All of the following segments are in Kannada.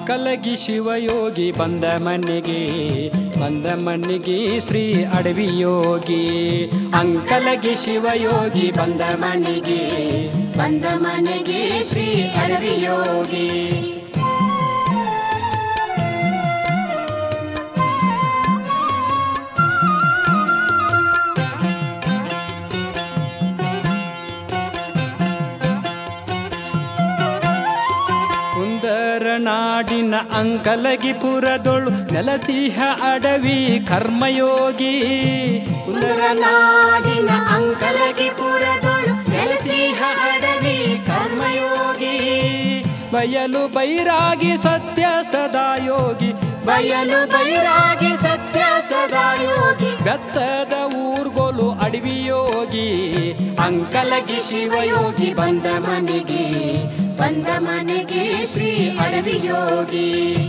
ಅಂಕಲಗಿ ಶಿವಯೋಗಿ ಬಂದ ಮನೆಗೆ ಬಂದ ಮನೆಗೆ ಶ್ರೀ ಅಡವಿ ಯೋಗಿ ಅಂಕಲಗಿ ಶಿವಯೋಗಿ ಬಂದ ಮನೆಗೆ ಬಂದ ಮನೆಗೆ ಶ್ರೀ ಅಡವಿ ಯೋಗಿ ಕುಂದರ ನಾಡಿನ ಅಂಕಲಗಿ ಪುರದೊಳು ನೆಲಸಿಹ ಅಡವಿ ಕರ್ಮಯೋಗಿ ಕುಂದರ ನಾಡಿನ ಅಂಕಲಗಿ ಪುರದೊಳು ನೆಲೆಸಿಹ ಅಡವಿ ಕರ್ಮಯೋಗಿ ಬಯಲು ಬೈರಾಗಿ ಸತ್ಯ ಸದಾ ಯೋಗಿ ಬಯಲು ಬೈರಾಗಿ ಸತ್ಯ ಸದಾ ಯೋಗಿ ಬೆತ್ತದ ಊರ್ಗೋಲು ಅಡವಿ ಯೋಗಿ ಅಂಕಲಗಿ ಶಿವಯೋಗಿ ಬಂದ ಮನೆಗೆ ಬಂದ ಮನೆಗೆ ಶ್ರೀ ಅಡವಿ ಯೋಗಿ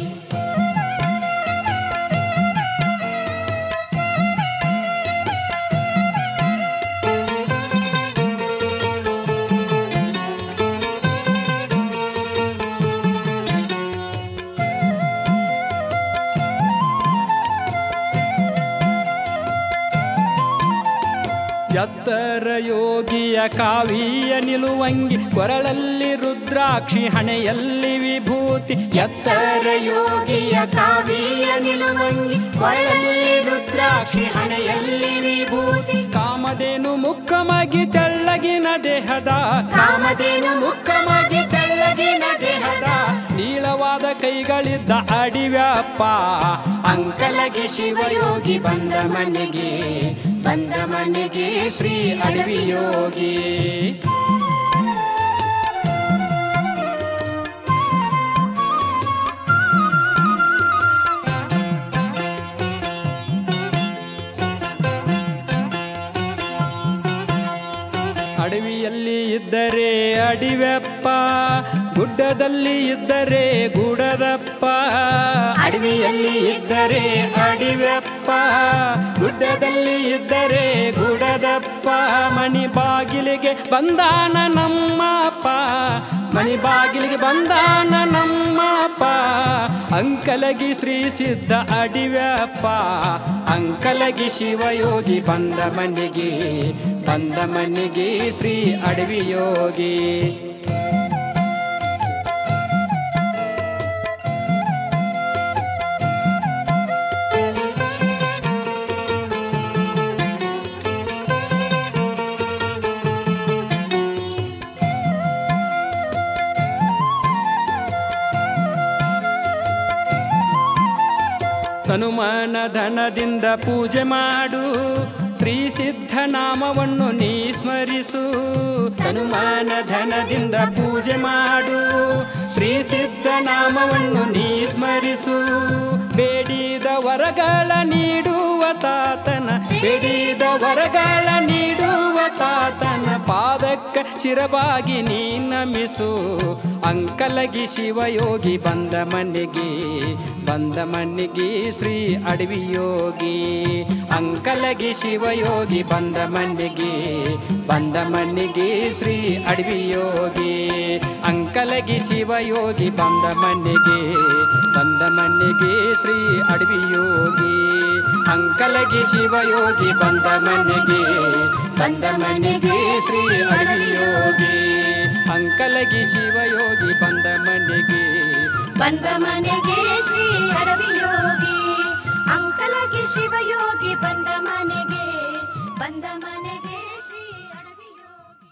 ಎತ್ತರ ಯೋಗಿಯ ಕಾವಿಯ ನಿಲುವಂಗಿ ಕೊರಳಲ್ಲಿ ರುದ್ರಾಕ್ಷಿ ಹಣೆಯಲ್ಲಿ ವಿಭೂತಿ ಎತ್ತರ ಯೋಗಿಯ ಕಾವಿಯ ನಿಲುವಂಗಿ ಕೊರಳಲ್ಲಿ ರುದ್ರಾಕ್ಷಿ ಹಣೆಯಲ್ಲಿ ವಿಭೂತಿ ಕಾಮಧೇನು ಮುಕ್ಕಮಗಿ ತೆಳ್ಳಗಿನ ದೇಹದ ಕಾಮಧೇನು ಮುಖವಾಗಿ ತೆಳ್ಳಗಿನ ದೇಹದ ನೀಳವಾದ ಕೈಗಳಿದ್ದ ಅಡಿವ್ಯಪ್ಪ ಅಂಕಲಗಿ ಶಿವಯೋಗಿ ಬಂದ ಮನೆಗೆ ಬಂದ ಮನೆಗೆ ಶ್ರೀ ಅಡವಿ ಯೋಗಿ ಅಡವಿಯಲ್ಲಿ ಇದ್ದರೆ ಅಡಿವೆಪ್ಪ ಗುಡ್ಡದಲ್ಲಿ ಇದ್ದರೆ ಗೂಡದಪ್ಪ ಅಡವಿಯಲ್ಲಿ ಇದ್ದರೆ ಅಡಿವೆಪ್ಪ ಗುಡ್ಡದಲ್ಲಿ ಇದ್ದರೆ ಗೂಡದಪ್ಪ ಮಣಿ ಬಾಗಿಲಿಗೆ ಬಂದಾನ ನಮ್ಮಪ್ಪ ಮಣಿ ಬಾಗಿಲಿಗೆ ಬಂದಾನ ನಮ್ಮಪ್ಪ ಅಂಕಲಗಿ ಶ್ರೀ ಸಿದ್ಧ ಅಡಿವ್ಯಪ್ಪ ಅಂಕಲಗಿ ಶಿವಯೋಗಿ ಬಂದ ಮನೆಗೆ ಬಂದ ಮನೆಗೆ ಶ್ರೀ ಅಡವಿ ಯೋಗಿ ತನುಮನ ಧನದಿಂದ ಪೂಜೆ ಮಾಡು ಶ್ರೀ ಸಿದ್ಧ ನಾಮವನ್ನು ನೀ ಸ್ಮರಿಸು ತನುಮನ ಧನದಿಂದ ಪೂಜೆ ಮಾಡು ಶ್ರೀ ಸಿದ್ಧ ನಾಮವನ್ನು ನೀ ಸ್ಮರಿಸು ಬೇಡಿದ ವರಗಳ ನೀಡುವ ತಾತನ ಬೇಡಿದ ವರಗಳ ನೀಡುವ ತಾತನ ಪಾದಕ್ಕ ಶಿರವಾಗಿ ನೀ ನಮಿಸು ಅಂಕಲಗಿ ಶಿವಯೋಗಿ ಬಂದ ಮನೆಗೆ ಬಂದ ಮನೆಗೆ ಶ್ರೀ ಅಡವಿ ಯೋಗಿ ಅಂಕಲಗಿ ಶಿವಯೋಗಿ ಬಂದ ಮನೆಗೆ ಬಂದ ಮನೆಗೆ ಶ್ರೀ ಅಡವಿ ಯೋಗಿ ಅಂಕಲಗಿ ಶಿವಯೋಗಿ ಬಂದ ಮನೆಗೆ ಬಂದ ಮನೆಗೆ ಶ್ರೀ ಅಡವಿ ಯೋಗಿ ಅಂಕಲಗಿ ಶಿವಯೋಗಿ ಬಂದ ಮನೆಗೆ ಬಂದ ಮನೆಗೆ ಶ್ರೀ ಅಡವಿ ಯೋಗಿ ಅಂಕಲಗಿ ಶಿವಯೋಗಿ ಬಂದ ಮನೆಗೆ ಬಂದ ಮನೆಗೆ ಶ್ರೀ ಅಡವಿ ಯೋಗಿ ಅಂಕಲಗಿ ಶಿವಯೋಗಿ ಬಂದ ಮನೆಗೆ ಬಂದ ಮನೆಗೆ ಶ್ರೀ ಅಡವಿ ಯೋಗಿ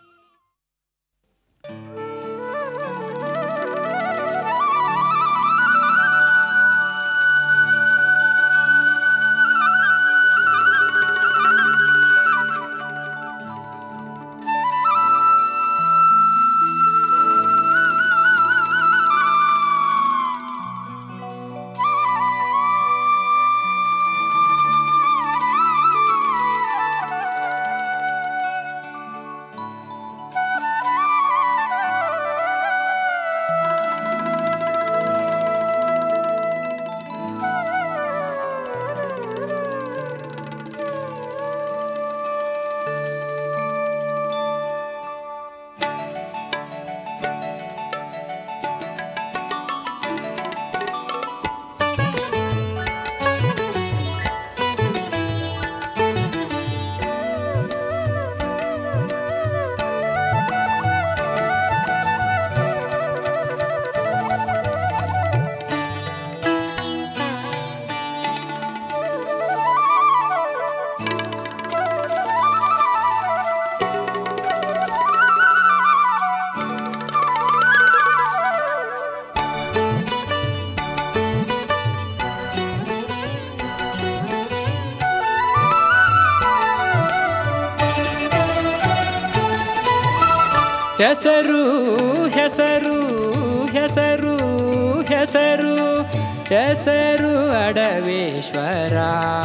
ಹೆಸರು ಹೆಸರು ಹೆಸರು ಹೆಸರು ಹೆಸರು ಅಡವೇಶ್ವರ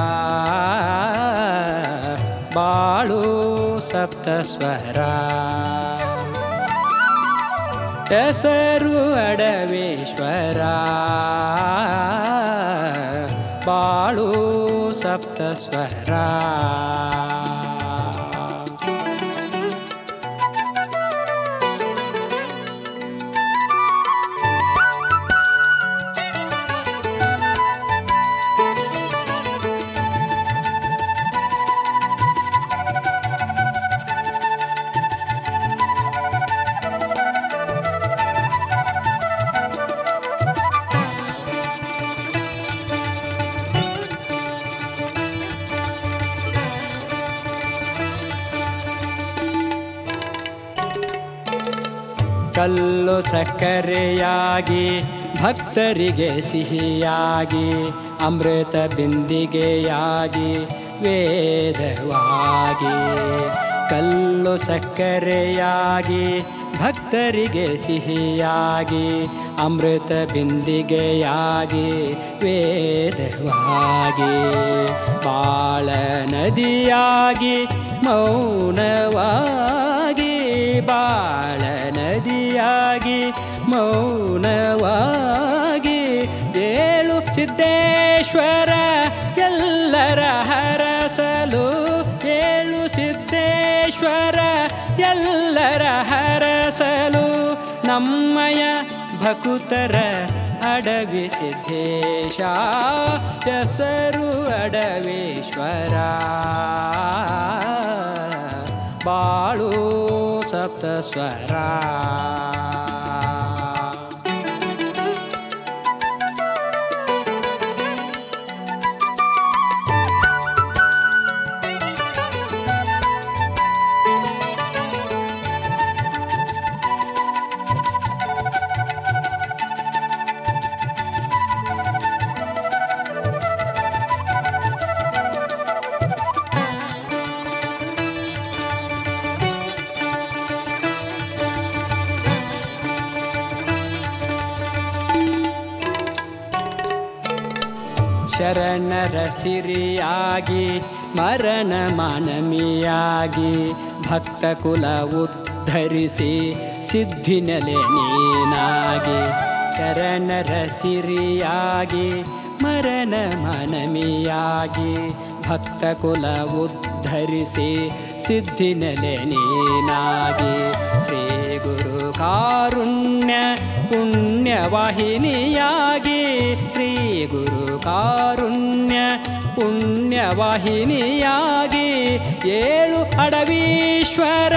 ಬಾಳು ಸಪ್ತಸ್ವರ ಹೆಸರು ಅಡವೇಶ್ವರ ಬಾಳು ಸಪ್ತಸ್ವರ ಕಲ್ಲು ಸಕ್ಕರೆಯಾಗಿ ಭಕ್ತರಿಗೆ ಸಿಹಿಯಾಗಿ ಅಮೃತ ಬಿಂದಿಗೆಯಾಗಿ ವೇದವಾಗಿ ಕಲ್ಲು ಸಕ್ಕರೆಯಾಗಿ ಭಕ್ತರಿಗೆ ಸಿಹಿಯಾಗಿ ಅಮೃತ ಬಿಂದಿಗೆಯಾಗಿ ವೇದವಾಗಿ ಬಾಳ ನದಿಯಾಗಿ ಮೌನವಾಗಿ ಬಾಳ ನದಿಯಾಗಿ ಮೌನವಾಗಿ ಏಳು ಸಿದ್ದೇಶ್ವರ ಎಲ್ಲರ ಹರಸಲು ಏಳು ಸಿದ್ದೇಶ್ವರ ಎಲ್ಲರ ಹರಸಲು ನಮ್ಮಯ ಭಕುತರ ಅಡವಿ ಸಿದ್ದೇಶ ಹೆಸರು ಅಡವೇಶ್ವರ ಬಾಳು ಸಪ್ತಸ್ವರ ಶರಣರ ಸಿರಿಯಾಗಿ ಮರಣ ಮಾನಮಿಯಾಗಿ ಭಕ್ತ ಕುಲ ಉದ್ಧರಿಸಿ ಸಿದ್ಧಿನೆಲೆ ನೀನಾಗಿ ಶರಣರ ಸಿರಿಯಾಗಿ ಮರಣ ಮಾನಮಿಯಾಗಿ ಭಕ್ತ ಕುಲ ಉದ್ಧರಿಸಿ ಸಿದ್ಧಿನೆಲೆ ನೀನಾಗಿ ಶ್ರೀ ಗುರು ಕಾರುಣ್ಯ ಪುಣ್ಯವಾಹಿನಿಯಾಗಿ ಶ್ರೀ ಗುರು ಕಾರುಣ್ಯ ಪುಣ್ಯವಾಹಿನಿಯಾಗಿ ಏಳು ಅಡವೀಶ್ವರ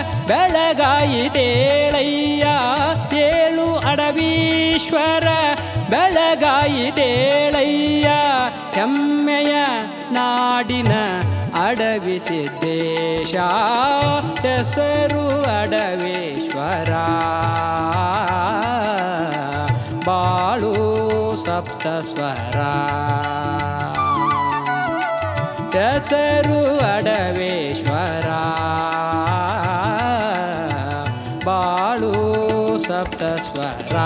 ಬೆಳಗಾಯಿತೇಳಯ್ಯ ಏಳು ಅಡವೀಶ್ವರ ಬೆಳಗಾಯಿತೇಳಯ್ಯ ಹೆಮ್ಮೆಯ ನಾಡಿನ ಅಡವಿಸಿದ್ದೇಶ ಹೆಸರು ಅಡವೇಶ್ವರ ಬಾಳು ಸಪ್ತಸ್ವರ ಹೆಸರು ಅಡವೇಶ್ವರ ಬಾಳು ಸಪ್ತಸ್ವರ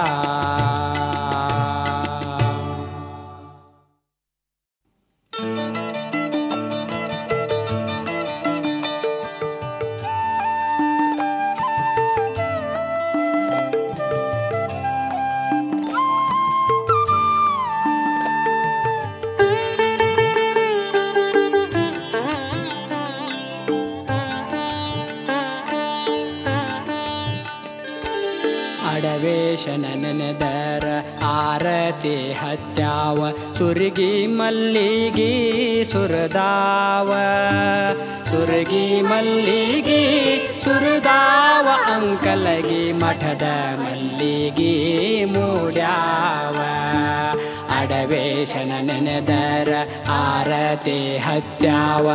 ಅಡವೇಶನ ನೆನೆದರ ಆರತಿ ಹತ್ಯಾವ ಸುರುಗಿ ಮಲ್ಲಿಗಿ ಸುರದಾವ ಸುರಗಿ ಮಲ್ಲಿಗಿ ಸುರದಾವ ಅಂಕಲಗಿ ಮಠದ ಮಲ್ಲಿಗಿ ಮೂಡ್ಯಾವ ಅಡವೇಶನ ನೆನೆದರ ಆರತಿ ಹತ್ಯಾವ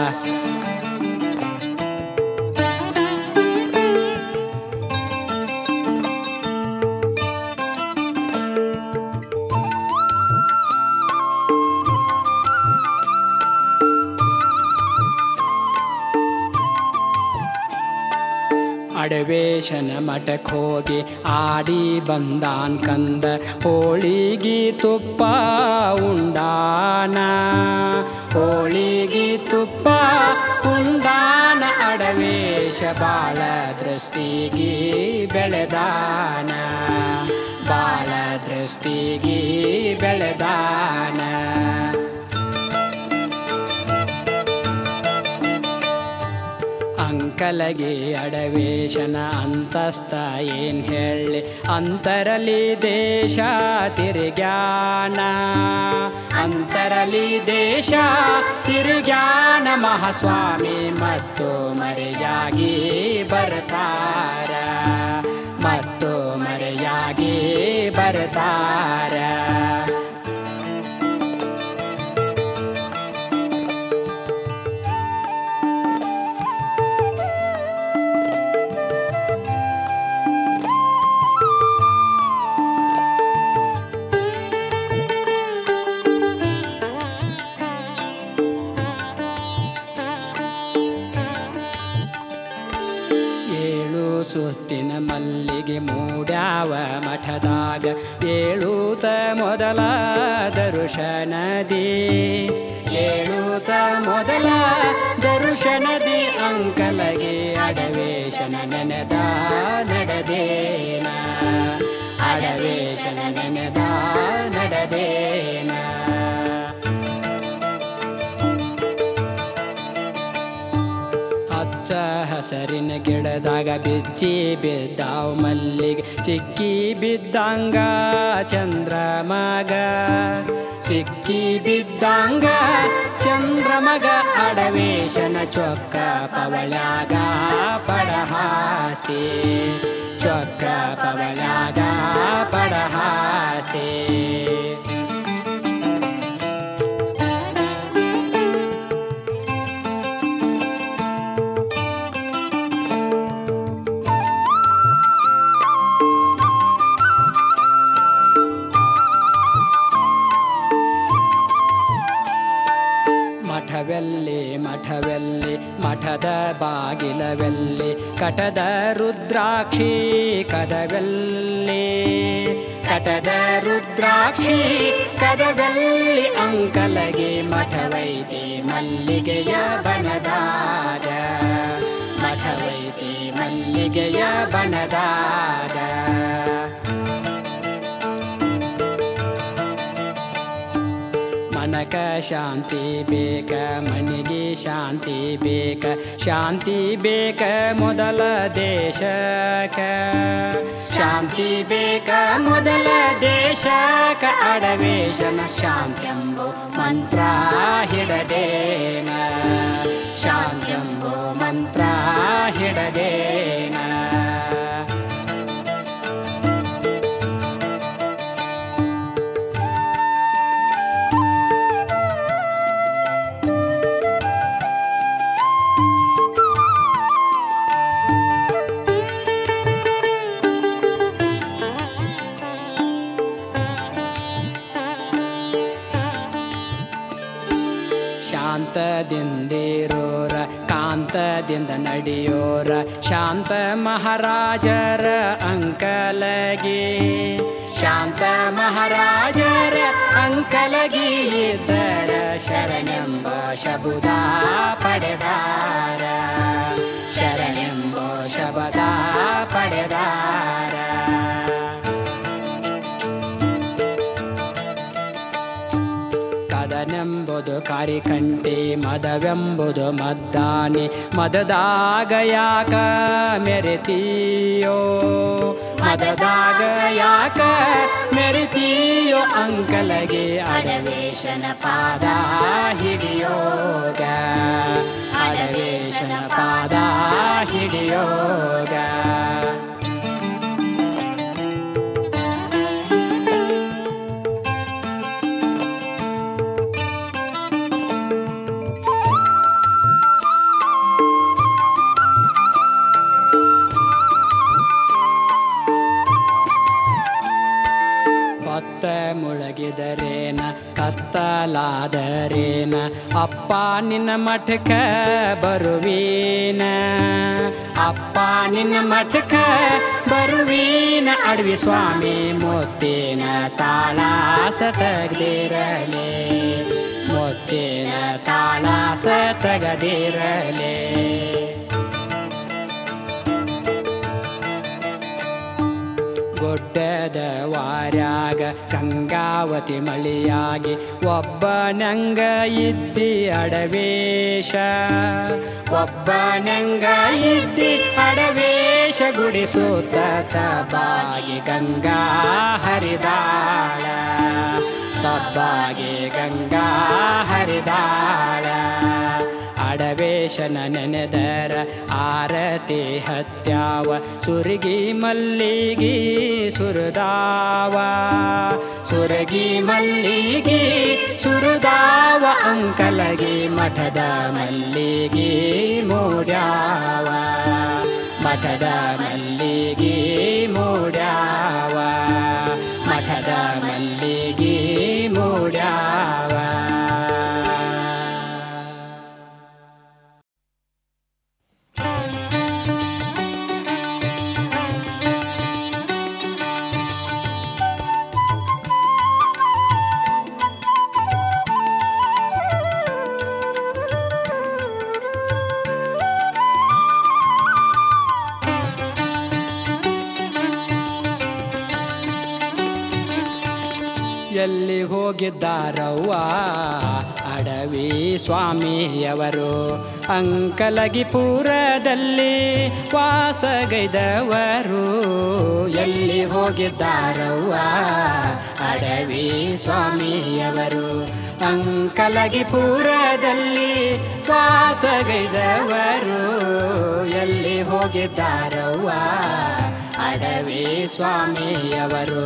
ಅಡವೇಶನ ಮಠಕ್ಕೆ ಹೋಗಿ ಆಡಿ ಬಂದಾನ್ ಕಂದ ಹೋಳಿಗಿ ತುಪ್ಪ ಉಂಡಾನ ಹೋಳಿಗಿ ತುಪ್ಪ ಉಂಡಾನ ಅಡವೇಶ ಬಾಳ ದೃಷ್ಟಿಗಿ ಬೆಳೆದಾನ ಬಾಳ ದೃಷ್ಟಿಗಿ ಬೆಳೆದಾನ ಅಂಕಲಗೆ ಅಡವೇಶನ ಅಂತಸ್ತ ಏನ್ ಹೇಳಿ ಅಂತರಲಿ ದೇಶ ತಿರುಗ್ಯಾನ ಅಂತರಲಿ ದೇಶ ತಿರುಗ್ಯಾನ ಮಹಾಸ್ವಾಮಿ ಮತ್ತು ಮರೆಯಾಗಿ ಬರ್ತಾರ ಮತ್ತು ಮರೆಯಾಗಿ ಬರ್ತಾರ ಏಳು ಸುತ್ತಿನ ಮಲ್ಲಿಗೆ ಮೂಡ್ಯಾವ ಮಠದಾಗ ಏಳೂತ ಮೊದಲ ದರುಶನದಿ ಏಳೂತ ಮೊದಲ ದರುಶನದಿ ಅಂಕಲಗೆ ಅಡವೇಶನ ನೆನೆದ ನಡೆದೇನ ಅಡವೇಶನ ನೆನೆದ ನಡೆದೇನ ಹಚ್ಚ ಹಸರಿನ ಗಿಡದಾಗ ಬಿಚ್ಚಿ ಬಿದ್ದಾವ್ ಮಲ್ಲಿಗೆ ಸಿಕ್ಕಿ ಬಿದ್ದಂಗ ಚಂದ್ರಮಗ ಸಿಕ್ಕಿ ಬಿದ್ದಂಗ ಚಂದ್ರಮಗ ಅಡವೇಶನ ಚೊಕ್ಕ ಪವಳ್ಯಾಗ ಪಡಹಾಸಿ ಚೊಕ್ಕ ಪವಳ್ಯಾಗ ಪಡಹಾಸಿ ಮಠವೆಲ್ಲಿ ಮಠವೆಲ್ಲಿ ಮಠದ ಬಾಗಿಲವೆಲ್ಲಿ ಕಟದ ರುದ್ರಾಕ್ಷಿ ಕದವೆಲ್ಲಿ ಕಟದ ರುದ್ರಾಕ್ಷಿ ಕದವೆಲ್ಲಿ ಅಂಕಲಗೆ ಮಠವೈತಿ ಮಲ್ಲಿಗೆಯ ಬನದಾಗ ಮಠವೈತಿ ಮಲ್ಲಿಗೆಯ ಬನದಾಗ ಮನಕ ಶಾಂತಿ ಬೇಕ ಮನಿಗೆ ಶಾಂತಿ ಬೇಕ ಶಾಂತಿ ಬೇಕ ಮೊದಲ ದೇಶಕ ಶಾಂತಿ ಬೇಕ ಮೊದಲ ದೇಶಕ ಅಡವೇಶನ ಶಾಂತ್ಯಂಬು ಮಂತ್ರ ಹಿಡದೇನ ಶಾಂತ್ಯಂಬು ಮಂತ್ರ ಹಿಡದೇನ ಶಾಂತದಿಂದಿರೋರ ಕಾಂತದಿಂದ ನಡೆಯೋರ ಶಾಂತ ಮಹಾರಾಜರ ಅಂಕಲಗಿ ಶಾಂತ ಮಹಾರಾಜರ ಅಂಕಲಗಿ ಇದ್ದರ ಶರಣೆಂಬ ಶಬುದ ಪಡೆದಾರ ಶರಣೆಂಬ ಶಬದ ಪಡೆದಾರ ಕದನೆಂಬುದು ಕಾರಿಕಂಟಿ ಮದವೆಂಬುದು ಮದ್ದಾನೆ ಮದದಾಗ ಯಾಕ ಮೆರೆತೀಯೋ ಮದದಾಗ ಯಾಕ ಮೆರೆತೀಯೋ ಅಂಕಲಗೆ ಅಡವೇಶನ ಪಾದ ಹಿಡಿಯೋಗ ಅಡವೇಶನ ಪಾದ ಹಿಡಿಯೋಗ ಹೊತ್ತ ಮುಳಗಿದರೇನ ಕತ್ತಲಾದರೇನ ಅಪ್ಪ ನಿನ್ನ ಮಠಕ ಬರುವೀನ ಅಪ್ಪ ನಿನ್ನ ಮಠಕ ಬರುವೀನ ಅಡವಿ ಸ್ವಾಮಿ ಮುತ್ತಿನ ತಾಳಾಸ ತೆಗ್ದಿರಲಿ ಮುತ್ತಿನ ತಾಳಾಸ ತೆಗದಿರಲಿ ಗುಡ್ಡದ ವಾರ್ಯಾಗ ಗಂಗಾವತಿ ಮಳಿಯಾಗಿ ಒಬ್ಬನಂಗ ಇದ್ದಿ ಅಡವೇಶ ಒಬ್ಬನಂಗ ಇದ್ದಿ ಅಡವೇಶ ಗುಡಿಸೂತ ತಬಾಗಿ ಗಂಗಾ ಹರಿದಾಳ ತಬ್ಬಾಗಿ ಗಂಗಾ ಹರಿದಾಳ ಅಡವೇಶನ ನೆನೆದರ ಆರತಿ ಹತ್ಯಾವ ಸುರಗಿ ಮಲ್ಲಿಗಿ ಸುರದಾವ ಸುರಗಿ ಮಲ್ಲಿಗಿ ಸುರದಾವ ಅಂಕಲಗಿ ಮಠದ ಮಲ್ಲಿಗಿ ಮೂಡ್ಯಾವ ಮಠದ ಮಲ್ಲಿಗಿ ಮೂಡ್ಯಾವ ಮಠದ ಮಲ್ಲಿಗಿ ಮೂಡ್ಯಾವ ಎಲ್ಲಿ ಹೋಗಿದ್ದಾರವ್ವ ಅಡವಿ ಸ್ವಾಮಿಯವರು ಅಂಕಲಗಿಪುರದಲ್ಲಿ ವಾಸಗೈದವರು ಎಲ್ಲಿ ಹೋಗಿದ್ದಾರವ್ವ ಅಡವಿ ಸ್ವಾಮಿಯವರು ಅಂಕಲಗಿಪುರದಲ್ಲಿ ವಾಸಗೈದವರು ಎಲ್ಲಿ ಹೋಗಿದ್ದಾರವ್ವ ಅಡವಿ ಸ್ವಾಮಿಯವರು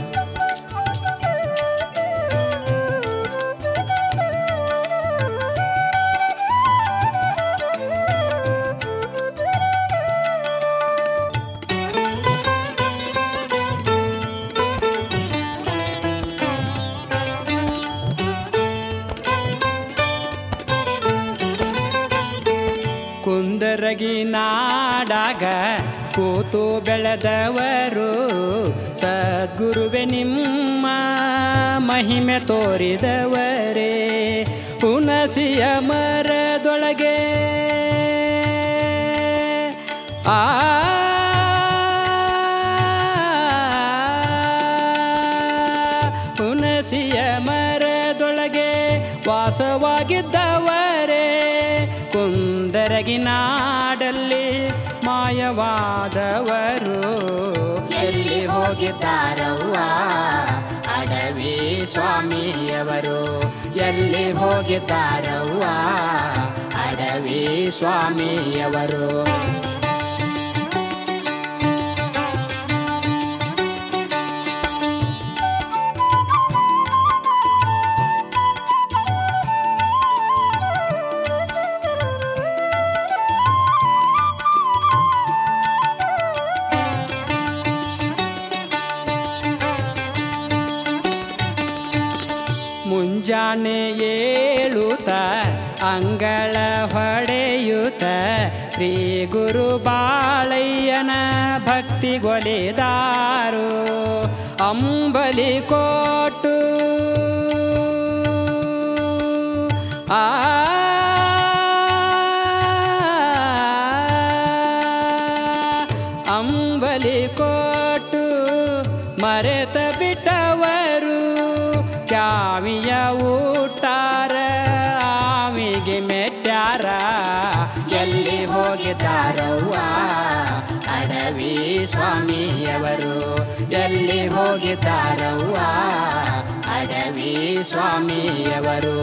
ಕುಂದರಗಿ ನಾಡಾಗ ಕೂತು ಬೆಳೆದವರು ಸದ್ಗುರುವೆ ನಿಮ್ಮ ಮಹಿಮೆ ತೋರಿದವರೇ ಹುಣಸಿಯ ಮರದೊಳಗೆ ಆ ಹುಣಸಿಯ ಮರದೊಳಗೆ ವಾಸವಾಗಿದ್ದವರೇ ಕುಂದರಗಿ ನಾಡಲ್ಲಿ ಮಾಯವಾದವರು ಎಲ್ಲಿ ಹೋಗಿದ್ದಾರವ್ವ ಅಡವಿ ಸ್ವಾಮಿಯವರು ಎಲ್ಲಿ ಹೋಗಿದ್ದಾರವ್ವ ಅಡವಿ ಸ್ವಾಮಿಯವರು ಮುಂಜಾನೆ ಏಳುತ್ತ ಅಂಗಳ ಹೊಡೆಯುತ್ತ ಶ್ರೀ ಗುರು ಬಾಳಯ್ಯನ ಭಕ್ತಿಗೊಲಿದಾರು ಅಂಬಲಿ ಕೊಟ್ಟು ಆ ಅಂಬಲಿ ಕೊಟ್ಟು ಮರೆತ ಬಿಟ್ಟವರು ಕ್ಯಾವಿಯ ಊಟಾರ ಆವಿಗೆ ಮೆಟ್ಯಾರ ಎಲ್ಲಿ ಹೋಗಿದ್ದಾರವ್ವ ಅಡವಿ ಸ್ವಾಮಿಯವರು ಎಲ್ಲಿ ಹೋಗಿದ್ದಾರವ್ವ ಅಡವಿ ಸ್ವಾಮಿಯವರು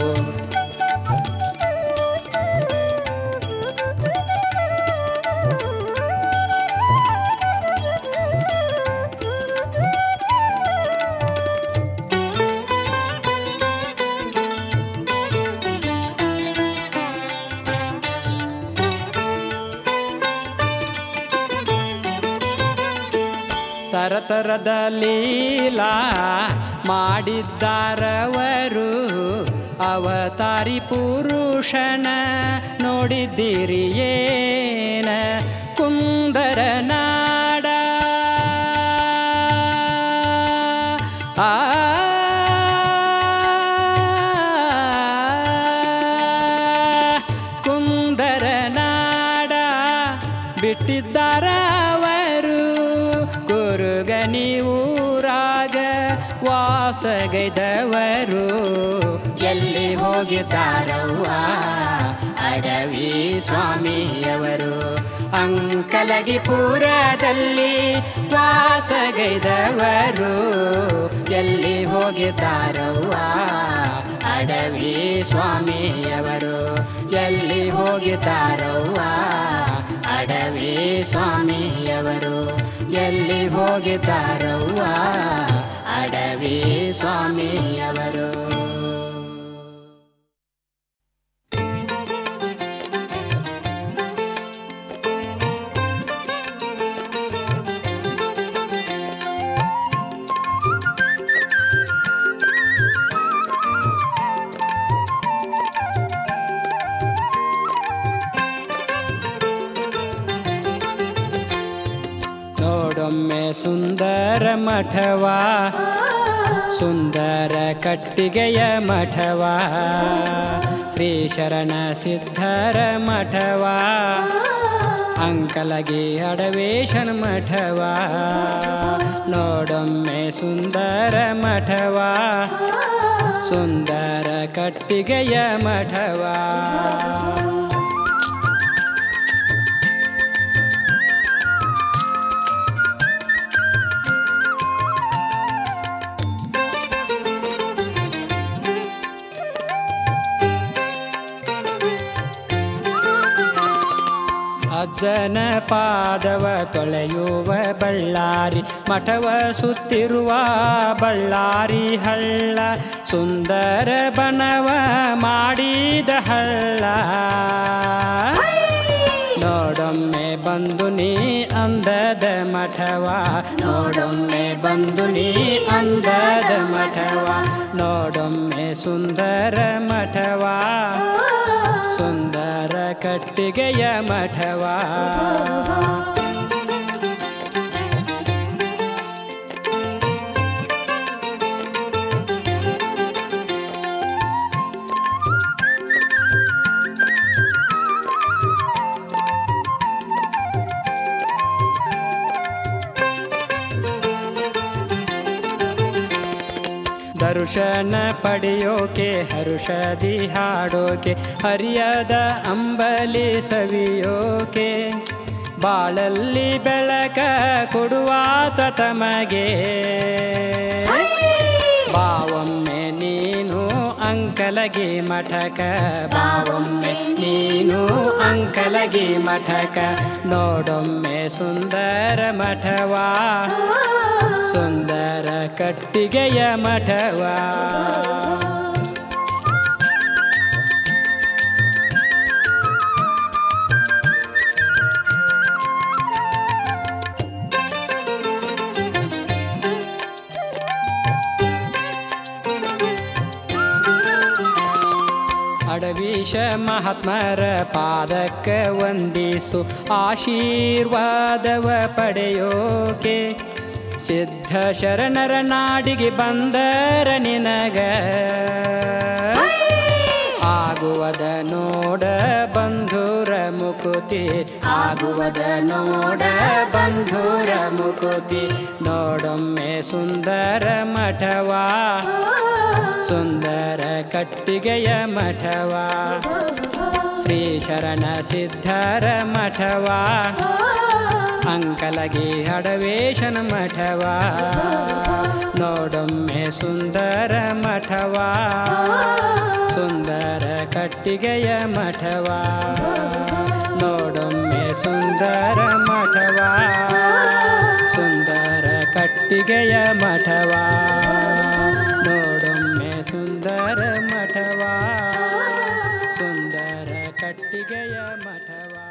ತರತರದ ಲೀಲಾ ಮಾಡಿದ್ದಾರವರು ಅವತಾರಿ ಪುರುಷನ ನೋಡಿದ್ದೀರಿ ಏನ ಕುಂದರ ನಾಡ ಆ ಕುಂದರ ನಾಡ ಬಿಟ್ಟಿದ್ದಾರ ಅವರು ಕುರುಗನಿ ಊರಾಗ ವಾಸಗೈದವರು ಎಲ್ಲಿ ಹೋಗಿದ್ದಾರವ್ವ ಅಡವಿ ಸ್ವಾಮಿಯವರು ಅಂಕಲಗಿ ಪುರದಲ್ಲಿ ವಾಸಗೈದವರು ಎಲ್ಲಿ ಹೋಗಿದ್ದಾರವ್ವ ಅಡವಿ ಸ್ವಾಮಿಯವರು ಎಲ್ಲಿ ಹೋಗಿದ್ದಾರವ್ವ ಅಡವಿ ಸ್ವಾಮಿಯವರು ಎಲ್ಲಿ ಹೋಗಿದ್ದಾರವ್ವ ಅಡವಿ ಸ್ವಾಮಿಯವರು ನೋಡೊಮ್ಮೆ ಸುಂದರ ಮಠವಾ ಸುಂದರ ಕಟ್ಟಿಗೆಯ ಮಠವಾ ಶ್ರೀ ಶರಣ ಸಿದ್ಧರ ಮಠವಾ ಅಂಕಲಗಿ ಅಡವೇಶನ ಮಠವಾ ನೋಡೊಮ್ಮೆ ಸುಂದರ ಮಠವಾ ಸುಂದರ ಕಟ್ಟಿಗೆಯ ಮಠವಾ ಅಜ್ಜನ ಪಾದವ ತೊಳೆಯುವ ಬಳ್ಳಾರಿ ಮಠವ ಸುತ್ತಿರುವ ಬಳ್ಳಾರಿ ಹಳ್ಳ ಸುಂದರ ಬನವ ಮಾಡಿದ ಹಳ್ಳ ನೋಡೊಮ್ಮೆ ಬಂದು ನೀ ಅಂದದ ಮಠವ ನೋಡೊಮ್ಮೆ ಬಂದು ನೀ ಅಂದದ ಮಠವ ನೋಡೊಮ್ಮೆ ಸುಂದರ ಮಠವಾ ಸುಂದರ ಕಟ್ಟಿಗೆಯ ಮಠವಾ ದರ್ಶನ ಪಡೆಯೋಕೆ ಹರುಷದಿ ಹಾಡೋಕೆ ಹರಿಯದ ಅಂಬಲಿ ಸವಿಯೋಕೆ ಬಾಳಲ್ಲಿ ಬೆಳಕ ಕೊಡುವಾತ ತಮಗೆ ಬಾವೊಮ್ಮೆ ನೀನು ಅಂಕಲಗಿ ಮಠಕ ಬಾವೊಮ್ಮೆ ನೀನು ಅಂಕಲಗಿ ಮಠಕ ನೋಡೊಮ್ಮೆ ಸುಂದರ ಮಠವಾ ಸುಂದರ ಕಟ್ಟಿಗೆಯ ಮಠವಾ ಅಡವೀಶ ಮಹಾತ್ಮರ ಪಾದಕ್ಕೆ ವಂದಿಸು ಆಶೀರ್ವಾದವ ಪಡೆಯೋಕೆ ಸಿದ್ಧ ಶರಣರ ನಾಡಿಗೆ ಬಂದರ ನಿನಗ ಆಗುವದ ನೋಡ ಬಂಧುರ ಮುಕುತಿ ಆಗುವದ ನೋಡ ಬಂಧುರ ಮುಕುತಿ ನೋಡೊಮ್ಮೆ ಸುಂದರ ಮಠವಾ ಸುಂದರ ಕಟ್ಟಿಗೆಯ ಮಠವಾ ಶ್ರೀ ಶರಣ ಸಿದ್ಧರ ಮಠವಾ ಅಂಕಲಗಿ ಅಡವೇಶನ ಮಠವಾ ನೋಡೊಮ್ಮೆ ಸುಂದರ ಮಠವಾ ಸುಂದರ ಕಟ್ಟಿಗೆಯ ಮಠವಾ ನೋಡೊಮ್ಮೆ ಸುಂದರ ಮಠವಾ ಸುಂದರ ಕಟ್ಟಿಗೆಯ ಮಠವಾ ನೋಡೊಮ್ಮೆ ಸುಂದರ ಮಠವಾ ಸುಂದರ ಕಟ್ಟಿಗೆಯ ಮಠವಾ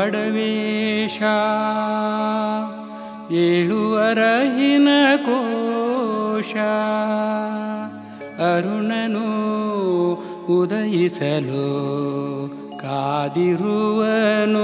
ಅಡವೇಶ ಏಳುವರಹಿನ ಕೋಶ ಅರುಣನು ಉದಯಿಸಲು ಕಾದಿರುವನು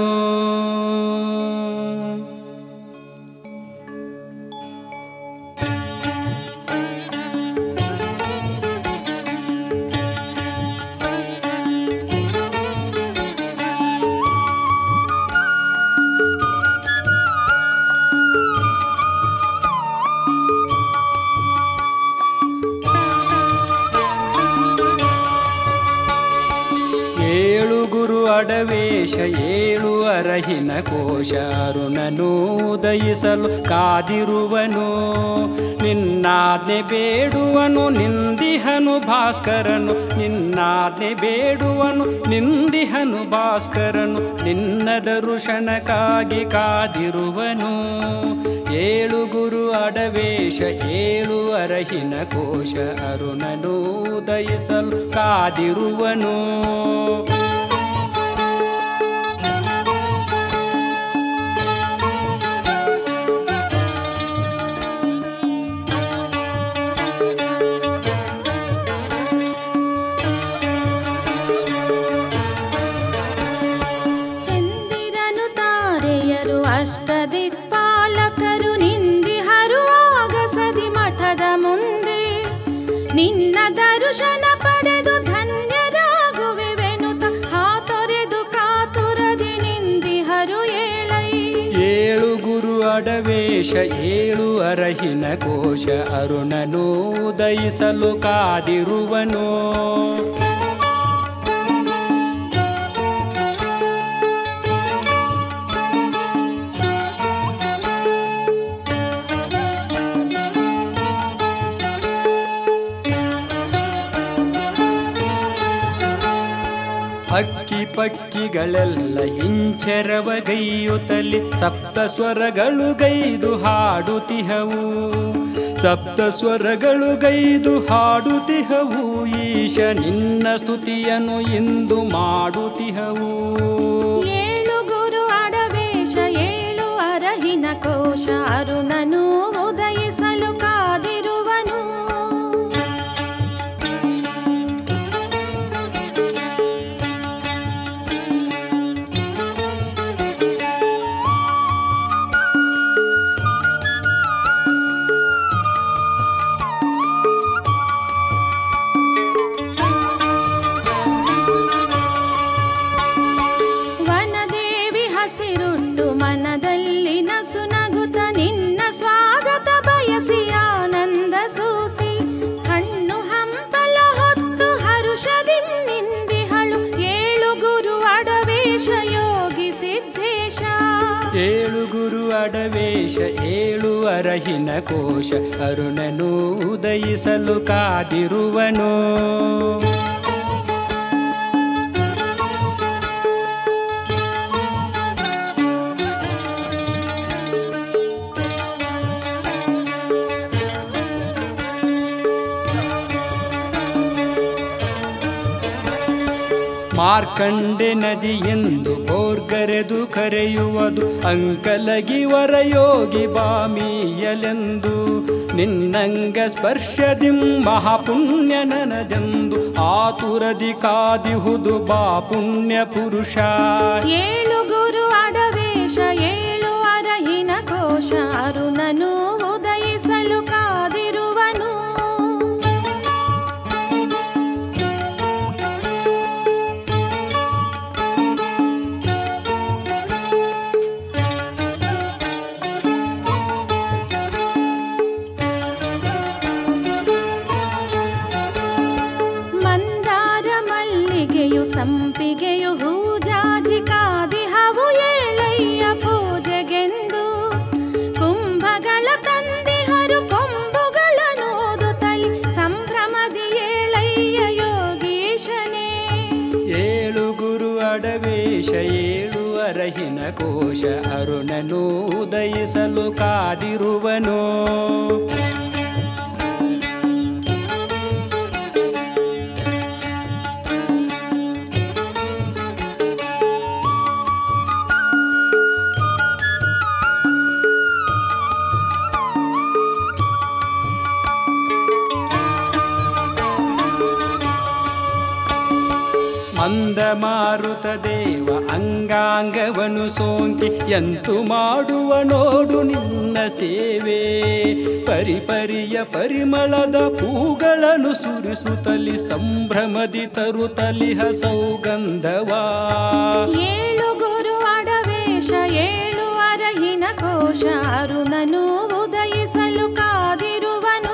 ಏಳು ಗುರು ಅಡವೇಶ ಏಳು ಅರಹಿನ ಕೋಶ ಅರುಣನು ಉದಯಿಸಲು ಕಾದಿರುವನು ನಿನ್ನಾಜ್ಞೆ ಬೇಡುವನು ನಿಂದಿಹನು ಭಾಸ್ಕರನು ನಿನ್ನಾಜ್ಞೆ ಬೇಡುವನು ನಿಂದಿಹನು ಭಾಸ್ಕರನು ನಿನ್ನ ದರುಶನಕ್ಕಾಗಿ ಕಾದಿರುವನು ಏಳು ಗುರು ಅಡವೇಶ ಏಳು ಅರಹಿನ ಕೋಶ ಅರುಣನು ಉದಯಿಸಲು ಕಾದಿರುವನು ಚಂದಿರನು ತಾರೆಯರು ಅಷ್ಟದಿಕ್ಪಾಲಕರು ನಿಂದಿಹರು ಆಗಸದಿ ಮಠದ ಮುಂದೆ ನಿನ್ನ ದರ್ಶನ ಪಡೆದು ಧನ್ಯರಾಗುವೆವೆನುತ ಹಾತೊರೆದು ಕಾತುರದಿ ನಿಂದಿಹರು ಏಳೈ ಏಳು ಗುರು ಅಡವೇಶ ಏಳು ಅರಹಿನ ಕೋಶ ಅರುಣನು ಉದಯಿಸಲು ಕಾದಿರುವನು ಹಕ್ಕಿ ಪಕ್ಕಿಗಳೆಲ್ಲ ಹಿಂಚೆರವಗೈಯುತ್ತಲಿ ಸಪ್ತ ಸ್ವರಗಳು ಗೈದು ಹಾಡುತಿಹವು ಸಪ್ತ ಸ್ವರಗಳು ಗೈದು ಹಾಡುತಿಹವು ಈಶ ನಿನ್ನ ಸ್ತುತಿಯನ್ನು ಇಂದು ಮಾಡುತಿಹವು ಏಳು ಗುರು ಅಡವೇಶ ಏಳು ಅರಹಿನ ಕೋಶ ಅರುಣನು ಉದಯಿಸಲು ಕಾದಿರುವನು ವನದೇವಿ ಹಸಿರುಟ್ಟು ಮನದಲ್ಲಿ ನಸು ನಗುತ್ತ ನಿನ್ನ ಸ್ವಾಗತ ಬಯಸಿ ಆನಂದ ಸೂಸಿ ಹಣ್ಣು ಹಂಪಲ ಹೊತ್ತು ಹರುಷದಿ ನಿಂದಿಹಳು ಏಳು ಗುರು ಅಡವೇಶ ಯೋಗಿ ಸಿದ್ಧೇಶ ಏಳು ಗುರು ಅಡವೇಶ ಏಳು ಅರಹಿನ ಕೋಶ ಅರುಣನು ಉದಯಿಸಲು ಕಾದಿರುವನು ಮಾರ್ಕಂಡೆ ನದಿ ಎಂದು ಕೋರ್ಗರೆದು ಕರೆಯುವುದು ಅಂಕಲಗಿ ವರಯೋಗಿ ಬಾಮಿಯಲೆಂದು ನಿನ್ನಂಗ ಸ್ಪರ್ಶದಿಂ ಮಹಾಪುಣ್ಯ ನನದೆಂದು ಆತುರದಿ ಕಾದಿಹುದು ಬಾ ಪುಣ್ಯ ಪುರುಷ ಏಳು ಗುರು ಅಡವೇಶ ಏಳು ಅರಹಿನ ಕೋಶ ಅರುಣನು ಉದಯಿಸಲು ಕಾದಿರುವನು ಮಂದಾರ ಮಲ್ಲಿಗೆಯು ಸಂಪಿಗೆಯು ಹೂಜಾಜಿ ಕಾದಿಹವು ಏಳಯ್ಯ ಪೂಜೆಗೆಂದು ಕುಂಭಗಳ ತಂದಿಹರು ಕೊಂಬುಗಳ ನೋದುತ್ತಲಿ ಸಂಭ್ರಮದಿ ಏಳಯ್ಯ ಯೋಗೀಶನೇ ಏಳು ಗುರು ಅಡವೇಶ ಏಳು ಅರಹಿನ ಕೋಶ ಅರುಣನು ಉದಯಿಸಲು ಕಾದಿರುವನು ಚಂಡಮಾರುತ ದೇವ ಅಂಗಾಂಗವನು ಸೋಂಕಿ ಎಂತು ಮಾಡುವ ನೋಡು ನಿನ್ನ ಸೇವೆ ಪರಿಪರಿಯ ಪರಿಮಳದ ಹೂಗಳನ್ನು ಸುರಿಸುತ್ತಲಿ ಸಂಭ್ರಮದಿ ತರುತ್ತಲಿಹ ಸೌಗಂಧವಾ ಏಳು ಗುರು ಅಡವೇಶ ಏಳು ಅರಹಿನ ಕೋಶ ಅರುಣನು ಉದಯಿಸಲು ಕಾದಿರುವನು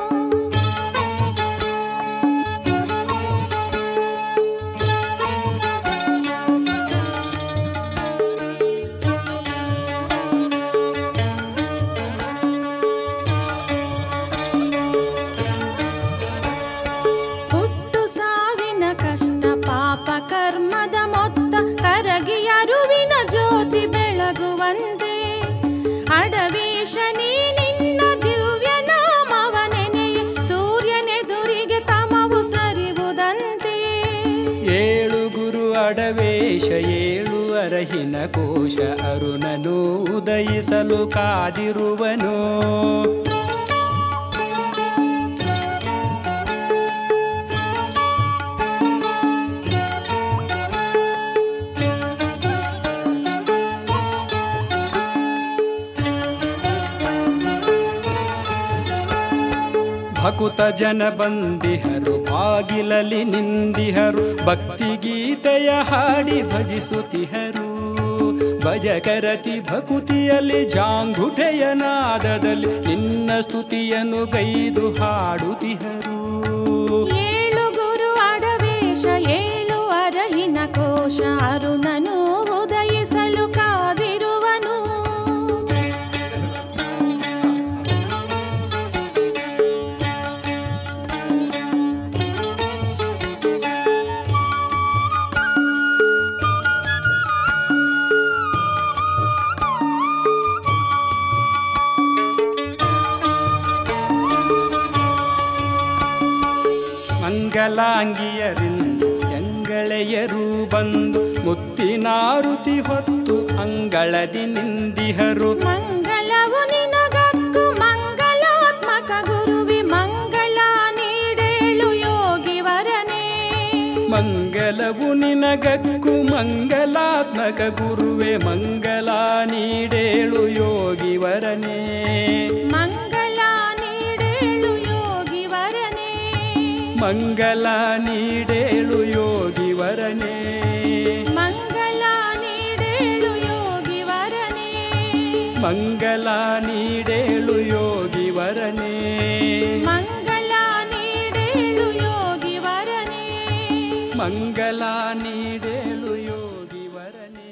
ಹುಟ್ಟು ಸಾವಿನ ಕಷ್ಟ ಪಾಪ ಕರ್ಮದ ಮೊತ್ತ ಕರಗಿ ಅರುವಿನ ಜ್ಯೋತಿ ಬೆಳಗುವಂತೆ ಅಡವೇಶ ನೀ ನಿನ್ನ ದಿವ್ಯ ನಾಮವ ನೆನೆಯೆ ಸೂರ್ಯನೆದುರಿಗೆ ತಮವು ಸರಿವುದಂತೆ ಏಳು ಗುರು ಅಡವೇಶ ಏಳು ಅರಹಿನ ಕೋಶ ಅರುಣನು ಉದಯಿಸಲು ಕಾದಿರುವನು ಭಕುತ ಜನ ಬಂದಿಹರು ಬಾಗಿಲಲಿ ನಿಂದಿಹರು ಭಕ್ತಿ ಗೀತೆಯ ಹಾಡಿ ಭಜಿಸುತ್ತಿಹರು ಭಜಕರತಿ ಭಕುತಿಯಲ್ಲಿ ಜಾಂಗುಟೆಯ ನಾದದಲ್ಲಿ ನಿನ್ನ ಸ್ತುತಿಯನ್ನು ಗೈದು ಹಾಡುತ್ತಿಹರು ಏಳು ಗುರು ಅಡವೇಶ ಏಳು ಅರಹಿನ ಕೋಶ ಅರುಣನು ಉದಯಿಸಲು ಕಾದಿರುವನು ಮಂಗಲಾಂಗಿಯರಿಂದ ಎಂಗಳೆಯರು ಬಂದು ಮುತ್ತಿನಾರುತಿ ಹೊತ್ತು ಅಂಗಳದಿ ನಿಂದಿಹರು ಮಂಗಳವು ನಿನಗಕ್ಕು ಮಂಗಲಾತ್ಮಕ ಗುರುವಿ ಮಂಗಳ ನೀಡೇಳು ಯೋಗಿ ವರನೇ ಮಂಗಲವು ನಿನಗಕ್ಕು ಮಂಗಲಾತ್ಮಕ ಗುರುವೆ ಮಂಗಲ ನೀಡೇಳು ಯೋಗಿ ವರನೇ ಮಂಗಳ ನೀಡೇಳು ಯೋಗಿ ವರನೇ ಮಂಗಲ ನೀಡೇಳು ಯೋಗಿ ವರನೇ ಮಂಗಳ ನೀಡೇಳು ಯೋಗಿ ವರನೇ ಮಂಗಲ ನೀಡೇಳು ಯೋಗಿ ವರನೇ ಮಂಗಳ ನೀಡೇಳು ಯೋಗಿ ವರನೇ ಮಂಗಲ ನೀಡೇಳು ಯೋಗಿ ವರನೇ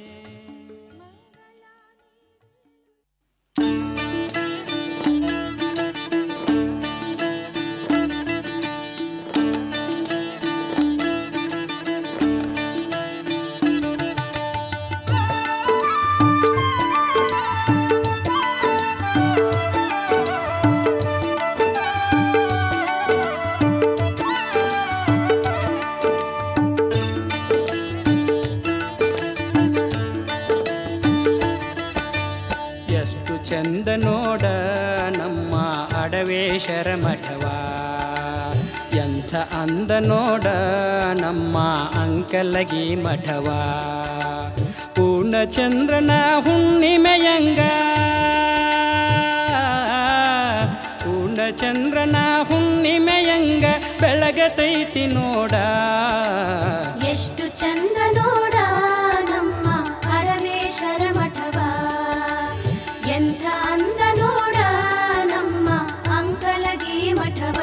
ಎಷ್ಟು ಚಂದ ನೋಡ ನಮ್ಮ ಅಡವೇಶರ ಮಠವ ಎಂಥ ಅಂದ ನೋಡ ನಮ್ಮ ಅಂಕಲಗಿ ಮಠವ ಪೂರ್ಣಚಂದ್ರನ ಹುಣ್ಣಿಮೆಯಂಗ ಪೂರ್ಣಚಂದ್ರನ ಹುಣ್ಣಿಮೆಯಂಗ ಬೆಳಗತೈತಿ ನೋಡ ಎಷ್ಟು ಚಂದ ನೋಡ ನಮ್ಮ ಅಡವೇಶರ ಮಠವ ಎಂಥ ಅಂದ ನೋಡ ನಮ್ಮ ಅಂಕಲಗಿ ಮಠವ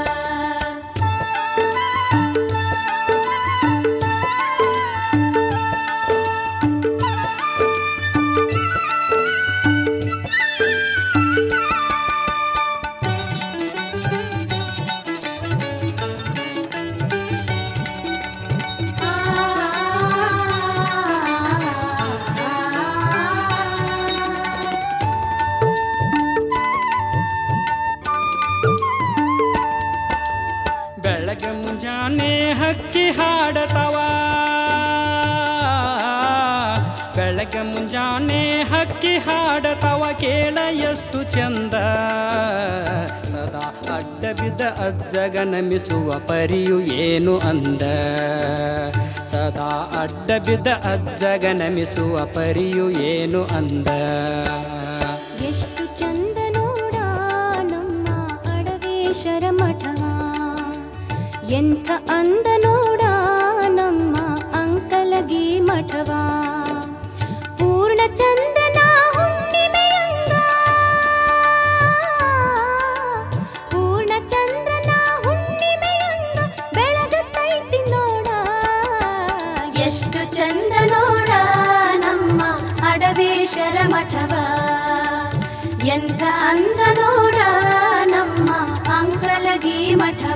ಬೆಳಗ ಮುಂಜಾನೆ ಹಕ್ಕಿ ಹಾಡತವ ಬೆಳಗ ಮುಂಜಾನೆ ಹಕ್ಕಿ ಹಾಡತವ ಕೇಳ ಎಷ್ಟು ಚಂದ ಸದಾ ಅಡ್ಡ ಬಿದ್ದ ಅಜ್ಜಗ ನಮಿಸುವ ಪರಿಯು ಏನು ಅಂದ ಸದಾ ಅಡ್ಡ ಬಿದ್ದ ಅಜ್ಜಗ ನಮಿಸುವ ಪರಿಯು ಏನು ಅಂದ ಎಷ್ಟು ಚಂದ ನೋಡ ನಮ್ಮ ಅಡವೇಶರ ಮಠವ ಎಂಥ ಅಂದ ನೋಡ ನಮ್ಮ ಅಂಕಲಗಿ ಮಠವ ಪೂರ್ಣ ಚಂದನ ಹುಣ್ಣಿಮೆಯಂಗ ಪೂರ್ಣ ಚಂದ್ರನ ಹುಣ್ಣಿಮೆಯಂಗ ಬೆಳಗುತ್ತೈತಿ ನೋಡ ಎಷ್ಟು ಚಂದ ನೋಡ ನಮ್ಮ ಅಡವೇಶರ ಮಠವ ಎಂಥ ಅಂದ ನೋಡ ನಮ್ಮ ಅಂಕಲಗಿ ಮಠವ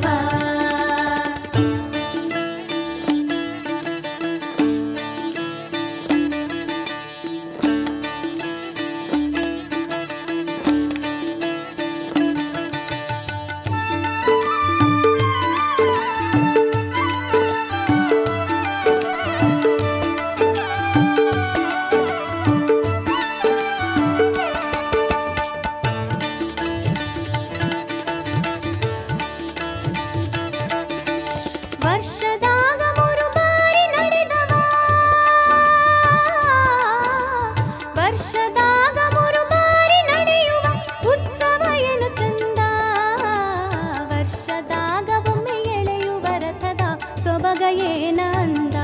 ವರ್ಷದಾಗ ಮೂರು ಬಾರಿ ನಡೆದವ ವರ್ಷದಾಗ ಮೂರು ಬಾರಿ ನಡೆಯುವ ಉತ್ಸವ ಏನು ಚಂದ ವರ್ಷದಾಗ ಒಮ್ಮೆ ಎಳೆಯುವ ರಥದ ಸೊಬಗ ಏನ ಅಂದ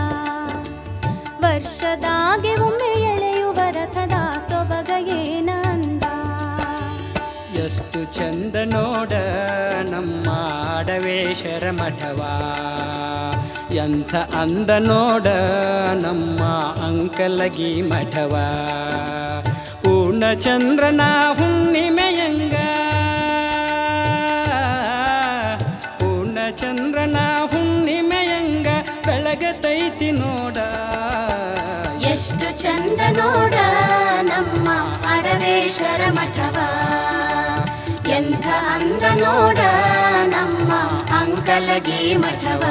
ವರ್ಷದಾಗೆ ಒಮ್ಮೆ ಎಳೆಯುವ ರಥದ ಸೊಬಗ ಏನ ಅಂದ ಎಷ್ಟು ಚಂದ ನೋಡ ನಮ್ಮ ಅಡವೇಶರ ಮಠವ ಎಂಥ ಅಂದ ನೋಡ ನಮ್ಮ ಅಂಕಲಗಿ ಮಠವ ಪೂರ್ಣ ಚಂದ್ರನ ಹುಣ್ಣಿಮೆಯಂಗ ಪೂರ್ಣ ಚಂದ್ರನ ಹುಣ್ಣಿಮೆಯಂಗ ಬೆಳಗತೈತಿ ನೋಡ ಎಷ್ಟು ಚಂದ ನೋಡ ನಮ್ಮ ಅಡವೇಶರ ಮಠವ ಎಂಥ ಅಂದ ನೋಡ ನಮ್ಮ ಅಂಕಲಗಿ ಮಠವ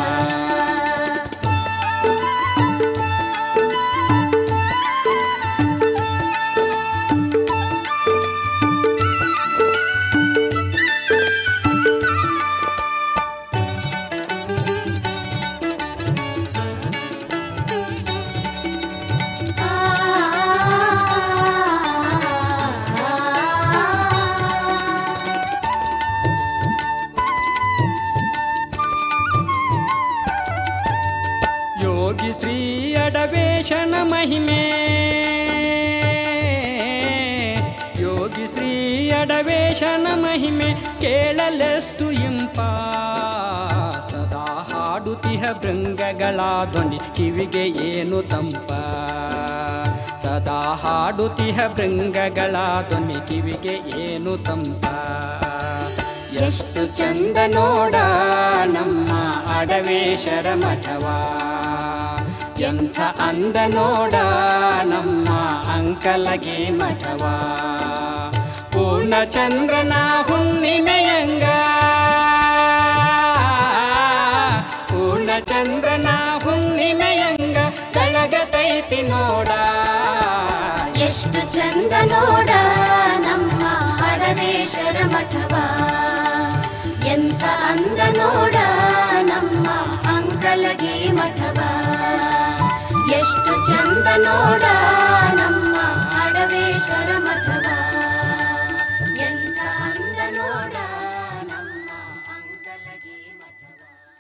ಯೋಗಿ ಶ್ರೀ ಅಡವೇಶನ ಮಹಿಮೆ ಯೋಗಿ ಶ್ರೀ ಅಡವೇಶನ ಮಹಿಮೆ ಕೇಳಲೆಷ್ಟು ಇಂಪ ಸದಾ ಹಾಡುತಿಹ ಭೃಂಗಗಳ ಧ್ವನಿ ಕಿವಿಗೆ ಏನು ತಂಪ ಸದಾ ಹಾಡುತಿಹ ಭೃಂಗಗಳ ಧ್ವನಿ ಕಿವಿಗೆ ಏನು ತಂಪ ಎಷ್ಟು ಚಂದ ನೋಡ ನಮ್ಮ ಅಡವೇಶರ ಮಠವ ಎಂಥ ಅಂದ ನೋಡ ನಮ್ಮ ಅಂಕಲಗೆ ಮಠವ ಪೂರ್ಣ ಚಂದ್ರನ ಹುಣ್ಣಿಮೆಯಂಗ ಪೂರ್ಣ ಚಂದ್ರನ ಹುಣ್ಣಿಮೆಯಂಗ ಬೆಳಗತೈತಿ ನೋಡ ಎಷ್ಟು ಚಂದ ನೋಡ ನಮ್ಮ ಅಡವೇಶರ ಮಠವ ಎಂಥ ಅಂದ ನೋಡ ನಮ್ಮ ಅಂಕಲಗಿ ಮಠವ ಎಷ್ಟು ಚಂದ ನೋಡ